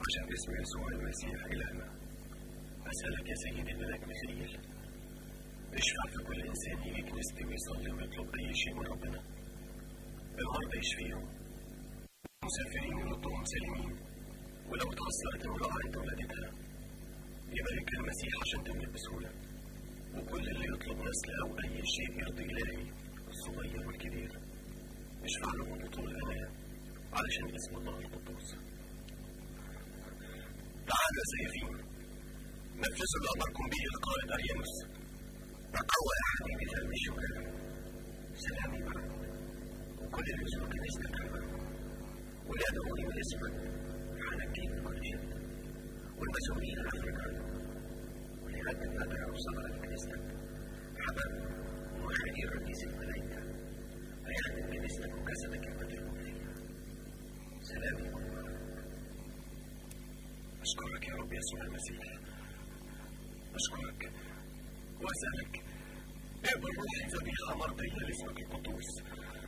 عشان اسم يسوع المسيح إلهنا أسألك يا سيدي الملاك ميخائيل اشفع في كل إنسان يجي كنيستي ويصلي ويطلب أي شيء من ربنا المرضى يشفيهم المسافرين يردهم سالمين ولو اتأثرت امرأة عند ولادتها يباركها المسيح عشان تملك بسهولة وكل اللي يطلب نسل أو أي شيء يرضي إلهي الصغير والكبير اشفع لهم بطول العناية علشان اسم الله القدوس تعالوا يا سيفين نفذوا اللي أمركم به القائد أريانوس تقوى يا حبيبي ذنب الشكر سلامي معكم وكل اللي يزور كنيستك ولادعوني باسمك هنجيك من كل شيء والمسؤولين الأفريقيين ولهذا ما أوصل على كنيستك حبب وخير رئيس الملائكة هيخدم كنيستك وجسدك المدعو فيها سلامي أشكرك يا رب يسوع المسيح أشكرك وأسألك اقبل روحي ذبيحة مرضية لاسمك القدوس